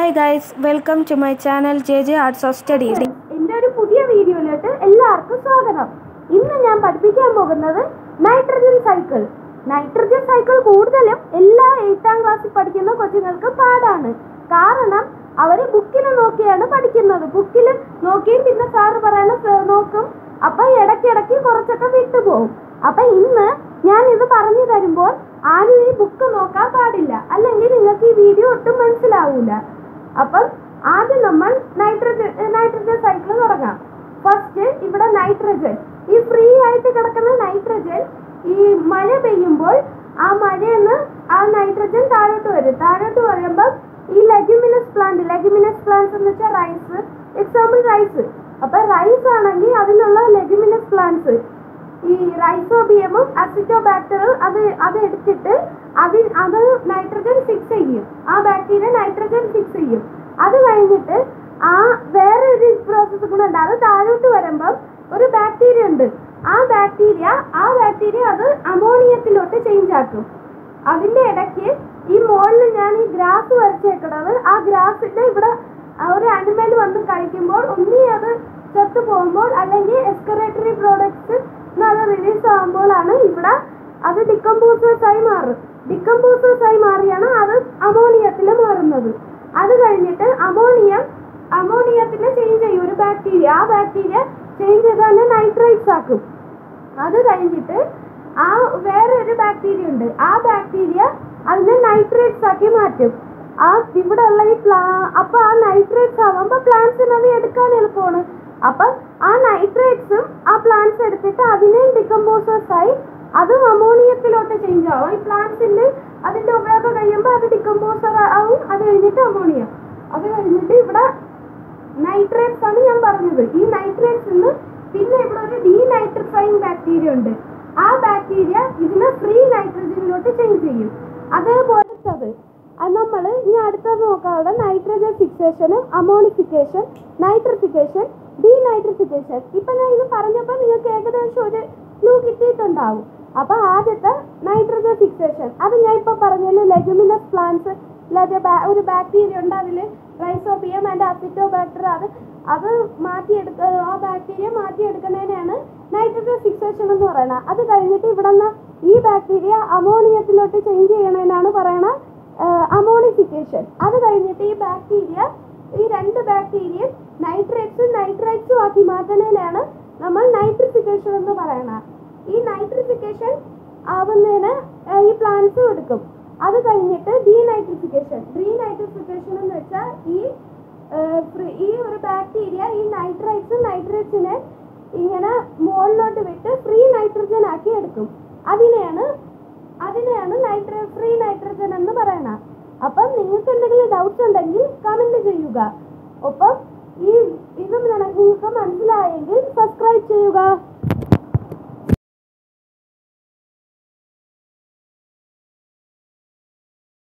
hi guys welcome to my channel J J arts of studies എൻ്റെ ഒരു പുതിയ വീഡിയോയിലോട്ട് എല്ലാവർക്കും സ്വാഗതം ഇന്ന് ഞാൻ പഠിപ്പിക്കാൻ പോകുന്നത് നൈട്രജൻ സൈക്കിൾ നൈട്രജൻ സൈക്കിൾ കൂടുതലും എല്ലാ എയ്ത്താം ക്ലാസ്സിൽ പഠിക്കുന്ന കൊച്ചുങ്ങൾക്ക് പാടാണ് കാരണം അവർ ബുക്കിൽ നോക്കിയാണ് പഠിക്കുന്നത് ബുക്കിൽ നോക്കിയും പിന്നെ സാറ് പറയണ സ- നോക്കും അപ്പൊ ഇടയ്ക്കിടയ്ക്ക് കുറച്ചൊക്കെ വിട്ടുപോകും അപ്പൊ ഇന്ന് ഞാൻ ഇത് പറഞ്ഞു തരുമ്പോൾ ആരും ഈ ബുക്ക് നോക്കാൻ പാടില്ല അല്ലെങ്കിൽ നിങ്ങൾക്ക് ഈ വീഡിയോ ഒട്ടും മനസ്സിലാവൂല അപ്പം ആദ്യം നമ്മൾ നൈട്രജൻ നൈട്രജൻ സൈക്കിൾ തുടങ്ങാം ഫസ്റ്റ് ഇവിടെ നൈട്രജൻ ഈ ഫ്രീ ആയിട്ട് കിടക്കുന്ന നൈട്രജൻ ഈ മഴ പെയ്യുമ്പോൾ ആ മഴയെന്ന് ആ നൈട്രജൻ താഴോട്ട് വരും താഴോട്ട് വരുമ്പം ഈ ലെഗുമിനസ് പ്ലാന്റ് ലെഗുമിനസ് പ്ലാന്റ്സ് എന്ന് വെച്ചാൽ റൈസ് എക്സാമ്പിൾ റൈസ് അപ്പൊ റൈസ് ആണെങ്കിൽ അതിനുള്ള ലെഗുമിനസ് പ്ലാന്റ്സ് ഈ റൈസോബിയമും അസിറ്റോബാക്ടറും അത് അത് എടുത്തിട്ട് അതിൽ അത് നൈട്രജൻ ഫിക്സ് ചെയ്യും ആ ബാക്ടീരിയ നൈട്രജൻ ഫിക്സ് ചെയ്യും അത് കഴിഞ്ഞിട്ട് ആ വേറെ ഒരു പ്രോസസ്സ് കൂടെ ഉണ്ട് അത് താഴോട്ട് വരുമ്പം ഒരു ബാക്ടീരിയ ഉണ്ട് ആ ബാക്ടീരിയ ആ ബാക്ടീരിയ അത് അമോണിയത്തിലോട്ട് ചേഞ്ച് ആക്കും അതിന്റെ ഇടയ്ക്ക് ഈ മുകളിൽ ഞാൻ ഈ ഗ്രാസ് വരച്ചേക്കണത് ആ ഗ്രാസിന്റെ ഇവിടെ ആ ഒരു അനിമൽ വന്ന് കഴിക്കുമ്പോൾ ഒന്നി അത് ചത്തു പോകുമ്പോൾ അല്ലെങ്കിൽ എക്സ്കറേറ്ററി പ്രോഡക്ട്സ് അത് റിലീസ് ആകുമ്പോഴാണ് ഇവിടെ അത് ഡിക്കംപോസേഴ്സ് ആയി മാറും ഡിക്കംപോസേഴ്സ് ആയി മാറിയാണ് അത് അമോണിയത്തിൽ മാറുന്നത് അത് കഴിഞ്ഞിട്ട് അമോണിയം അമോണിയത്തിനെ ചേഞ്ച് ചെയ്യും ഒരു ബാക്ടീരിയ ആ ബാക്ടീരിയ ചേഞ്ച് ചെയ്ത് തന്നെ നൈട്രൈറ്റ്സ് ആക്കും അത് കഴിഞ്ഞിട്ട് ആ വേറെ ഒരു ബാക്ടീരിയ ഉണ്ട് ആ ബാക്ടീരിയ അതിനെ നൈട്രേറ്റ്സ് ആക്കി മാറ്റും ആ ഇവിടെ ഉള്ള ഈ പ്ലാ അപ്പൊ ആ നൈട്രേറ്റ്സ് ആവുമ്പോ പ്ലാന്റ്സിന് അത് എടുക്കാൻ എളുപ്പമാണ് അപ്പൊ ആ നൈട്രേറ്റ്സും ആ പ്ലാന്റ്സ് എടുത്തിട്ട് അതിനെയും ഡിക്കമ്പോസേഴ്സ് ആയി അതും അമോണിയത്തിലോട്ട് ചേഞ്ച് ആവും ഈ പ്ലാന്റ്സിന്റെ അതിന്റെ ഉപയോഗം കഴിയുമ്പോൾ അത് ഡിക്കമ്പോസർ ആവും അത് കഴിഞ്ഞിട്ട് അമോണിയ അത് കഴിഞ്ഞിട്ട് ഇവിടെ നൈട്രേറ്റ്സ് ആണ് ഞാൻ പറഞ്ഞത് ഈ നൈട്രേറ്റ്സ് നിന്ന് പിന്നെ ഇവിടെ ഒരു ഡീനൈട്രിഫൈങ് ബാക്ടീരിയ ഉണ്ട് ആ ബാക്ടീരിയ ഇതിനെ ഫ്രീ നൈട്രജനിലോട്ട് ചേഞ്ച് ചെയ്യും അതേപോലത്തത് അത് നമ്മൾ ഇനി അടുത്തത് നോക്കാനുള്ള നൈട്രജൻ ഫിക്സേഷനും അമോണിഫിക്കേഷൻ നൈട്രിഫിക്കേഷൻ ഡീനൈട്രിഫിക്കേഷൻ ഇപ്പൊ ഞാൻ ഇത് പറഞ്ഞപ്പോൾ നിങ്ങൾക്ക് ഏകദേശം ഒരു ക്ലൂ കിട്ടിയിട്ടുണ്ടാവും അപ്പൊ ആദ്യത്തെ നൈട്രജൻ ഫിക്സേഷൻ അത് ഞാൻ ഇപ്പൊ പറഞ്ഞല്ലോ ലെഗുമിനസ് പ്ലാന്റ്സ് ഒരു ബാക്ടീരിയ ഉണ്ട് അതിൽ റൈസോബിയം ആൻഡ് അസിറ്റോബാക്ടർ അത് അത് മാറ്റിയെടുക്ക ആ ബാക്ടീരിയ മാറ്റിയെടുക്കുന്നതിനെയാണ് നൈട്രജൻ ഫിക്സേഷൻ എന്ന് പറയുന്നത് അത് കഴിഞ്ഞിട്ട് ഇവിടെ നിന്ന് ഈ ബാക്ടീരിയ അമോണിയത്തിലോട്ട് ചേഞ്ച് ചെയ്യണതിനാണ് പറയണ അമോണിഫിക്കേഷൻ അത് കഴിഞ്ഞിട്ട് ഈ ബാക്ടീരിയ ഈ രണ്ട് ബാക്ടീരിയയും നൈട്രേറ്റ്സും നൈട്രൈറ്റ്സും ആക്കി മാറ്റുന്നതിനാണ് നമ്മൾ നൈട്രിഫിക്കേഷൻ എന്ന് പറയണത് ഈ നൈട്രിഫിക്കേഷൻ ആവുന്നതിന് ഏർ ഈ പ്ലാന്റ്സും എടുക്കും അത് കഴിഞ്ഞിട്ട് ഡീനൈട്രിഫിക്കേഷൻ ഡീനൈട്രിഫിക്കേഷൻ എന്ന് വെച്ചാൽ ഈ ഏർ ഫ്രീ- ഈ ഒരു ബാക്ടീരിയ ഈ നൈട്രൈറ്റ്സും നൈട്രേറ്റ്സിനെ ഇങ്ങനെ മുകളിലോട്ട് വിട്ട് ഫ്രീ നൈട്രജൻ ആക്കി എടുക്കും അതിനെയാണ് അതിനെയാണ് നൈട്ര ഫ്രീ നൈട്രജൻ എന്ന് പറയണത് അപ്പം നിങ്ങൾക്ക് എന്തെങ്കിലും ഡൗട്ട്സ് ഉണ്ടെങ്കിൽ കമന്റ് ചെയ്യുക ഒപ്പം ഈ ഇതും നിങ്ങൾക്ക് മനസ്സിലായെങ്കിൽ സബ്സ്ക്രൈബ് ചെയ്യുക